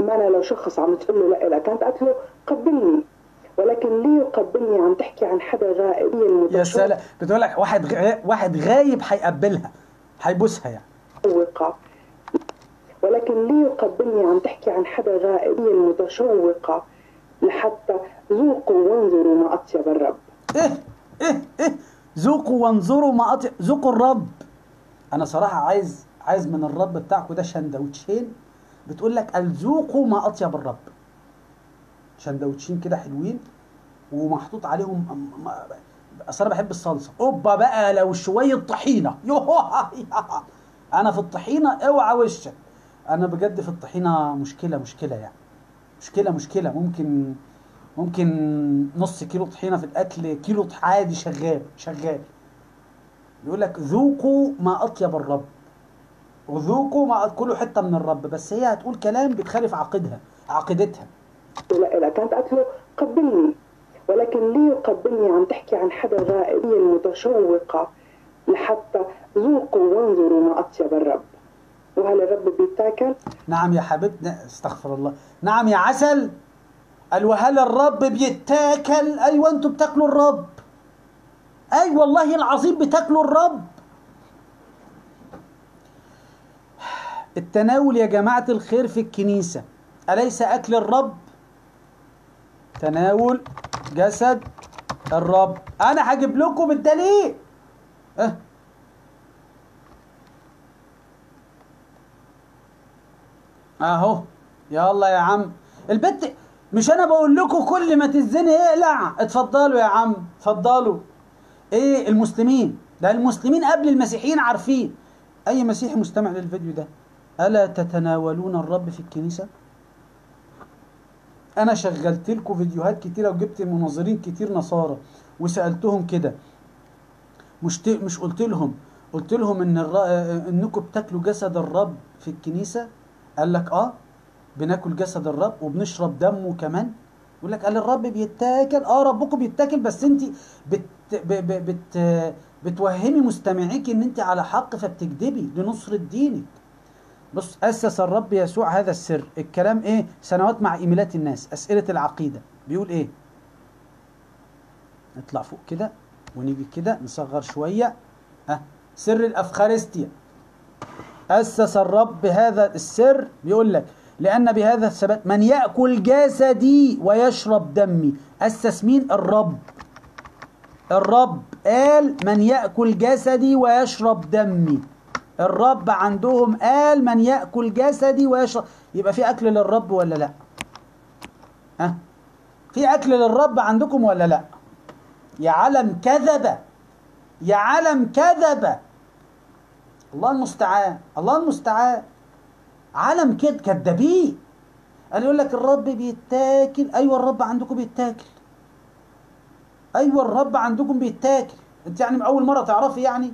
ما أنا لو شخص عم تقول له لا لا كانت قالت له قبلني ولكن ليه يقبلني عم تحكي عن حدا غائب هي يا سلام بتقول لك واحد غ... واحد غايب هيقبلها هيبوسها يعني المتشوقة ولكن ليه يقبلني عم تحكي عن حدا غائب هي المتشوقة لحتى ذوقوا وانظروا ما أطيب الرب ايه ايه ايه ذوقوا وانظروا ما أطيب ذوقوا الرب انا صراحة عايز عايز من الرب بتاعكم ده شندوتشين بتقول لك الذوقوا ما اطيب الرب شندوتشين كده حلوين ومحطوط عليهم أم- م- اصل انا بحب الصلصه اوبا بقى لو شويه طحينه يوه انا في الطحينه اوعى وشك انا بجد في الطحينه مشكله مشكله يعني مشكله مشكله ممكن ممكن نص كيلو طحينه في الاكل كيلو طح- عادي شغال شغال يقول لك ذوقوا ما اطيب الرب وذوقوا ما كلوا حته من الرب بس هي هتقول كلام بتخالف عقيدها عقيدتها لا لا كانت قالت له قبلني ولكن ليه يقبلني عم تحكي عن حدا غائب هي المتشوقة لحتى ذوقوا وانظروا ما أطيب الرب وهل الرب بيتاكل؟ نعم يا حبيبنا استغفر الله نعم يا عسل قال وهل الرب بيتاكل ايوه انتوا بتاكلوا الرب اي والله العظيم بتاكلوا الرب التناول يا جماعة الخير في الكنيسة أليس أكل الرب تناول جسد الرب أنا هجيب لكم الدليل أه اهو يلا يا عم البت مش انا بقول لكم كل ما تزني اقلع اتفضلوا يا عم اتفضلوا ايه المسلمين ده المسلمين قبل المسيحيين عارفين اي مسيحي مستمع للفيديو ده الا تتناولون الرب في الكنيسه انا شغلت لكم فيديوهات كتيره وجبت مناظرين كتير نصارى وسالتهم كده مش ت... مش قلت لهم قلت لهم ان الر... انكم بتاكلوا جسد الرب في الكنيسه قال لك اه بناكل جسد الرب وبنشرب دمه كمان يقول لك قال الرب بيتاكل اه ربكم بيتاكل بس انت بت ب... ب... بت بتوهمي مستمعيك ان انت على حق فبتكذبي لنصرة دينك بص اسس الرب يسوع هذا السر الكلام ايه سنوات مع ايميلات الناس اسئله العقيده بيقول ايه نطلع فوق كده ونيجي كده نصغر شويه ها سر الافخارستيا أسس الرب هذا السر بيقول لك لأن بهذا الثبات من يأكل جسدي ويشرب دمي أسس مين الرب الرب قال من يأكل جسدي ويشرب دمي الرب عندهم قال من يأكل جسدي ويشرب يبقى في أكل للرب ولا لا ها في أكل للرب عندكم ولا لا يا علم كذبة يا علم كذبة الله المستعان الله المستعان عالم كده كدابين قال يقول لك الرب بيتاكل ايوه الرب عندكم بيتاكل ايوه الرب عندكم بيتاكل انت يعني اول مره تعرفي يعني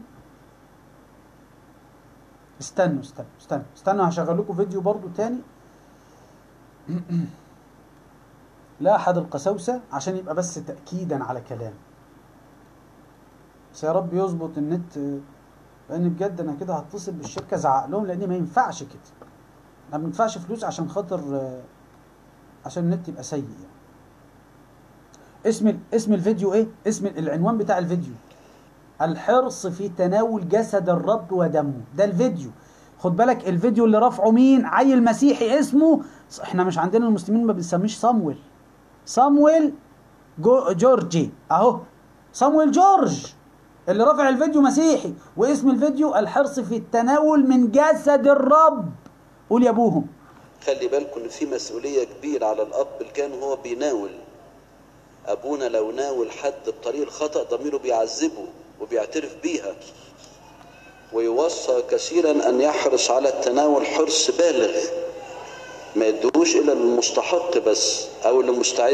استنوا استنوا استنوا استنوا هشغل لكم فيديو برضو تاني لا احد القساوسه عشان يبقى بس تاكيدا على كلام بس يا رب يظبط النت لان بجد انا كده هتصل بالشركه ازعق لهم لان ما ينفعش كده ما بندفعش فلوس عشان خاطر عشان النت يبقى سيء يعني. اسم اسم الفيديو ايه اسم العنوان بتاع الفيديو الحرص في تناول جسد الرب ودمه ده الفيديو خد بالك الفيديو اللي رافعه مين عيل مسيحي اسمه احنا مش عندنا المسلمين ما بنسميش صامويل صامويل جو جورجي اهو صامويل جورج اللي رافع الفيديو مسيحي واسم الفيديو الحرص في التناول من جسد الرب قول يا ابوهم خلي بالكم ان في مسؤوليه كبيره على الاب اللي كان هو بيناول ابونا لو ناول حد بطريق الخطا ضميره بيعذبه وبيعترف بيها ويوصى كثيرا ان يحرص على التناول حرص بالغ ما يدوش الى المستحق بس او اللي مستعد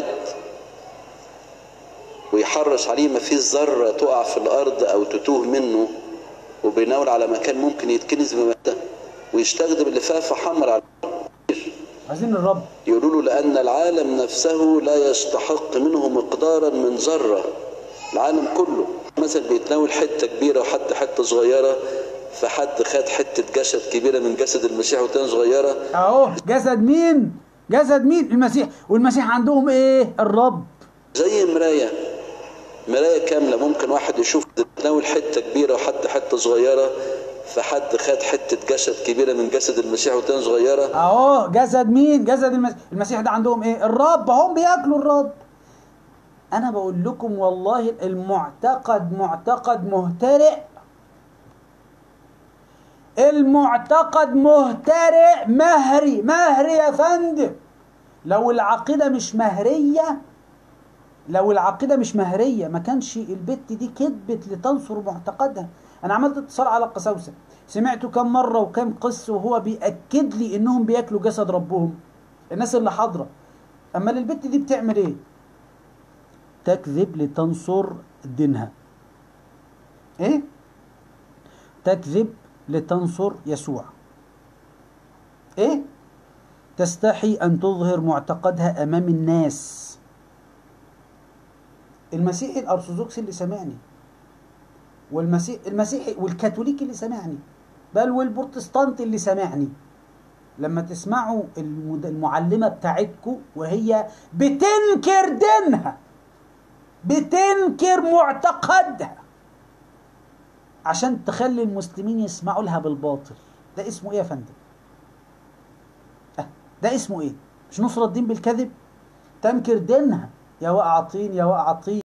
ويحرص عليه ما فيش ذره تقع في الارض او تتوه منه وبيناول على مكان ممكن يتكنز بمادة ويستخدم اللفافه حمراء على عايزين الرب يقولوا له لأن العالم نفسه لا يستحق منه مقدارا من ذرة العالم كله مثلا بيتناول حتة كبيرة وحد حتة صغيرة فحد خد حتة جسد كبيرة من جسد المسيح وتاني صغيرة اهو جسد مين جسد مين المسيح والمسيح عندهم ايه الرب زي مراية مراية كاملة ممكن واحد يشوف تناول حتة كبيرة وحد حتة صغيرة فحد خد حتة جسد كبيرة من جسد المسيح والتاني صغيرة اهو جسد مين جسد المسيح المسيح ده عندهم ايه الرب هم بياكلوا الرب انا بقول لكم والله المعتقد معتقد مهترئ المعتقد مهترئ مهري مهري يا فندم لو العقيدة مش مهرية لو العقيدة مش مهرية ما كانش البت دي كذبت لتنصر معتقدها انا عملت اتصال على القساوسة سمعته كم مرة وكم قصة وهو بيأكد لي انهم بياكلوا جسد ربهم الناس اللي حاضرة اما البت دي بتعمل ايه تكذب لتنصر دينها ايه تكذب لتنصر يسوع ايه تستحي ان تظهر معتقدها امام الناس المسيحي الارثوذكسي اللي سمعني والمسيح المسيحي والكاثوليكي اللي سمعني بل والبروتستانت اللي سمعني لما تسمعوا المد- المعلمة بتاعتكم وهي بتنكر دينها بتنكر معتقدها عشان تخلي المسلمين يسمعوا لها بالباطل ده اسمه ايه يا فندم أه ده اسمه ايه مش نصرة الدين بالكذب تنكر دينها يا وقع طين يا وقع طين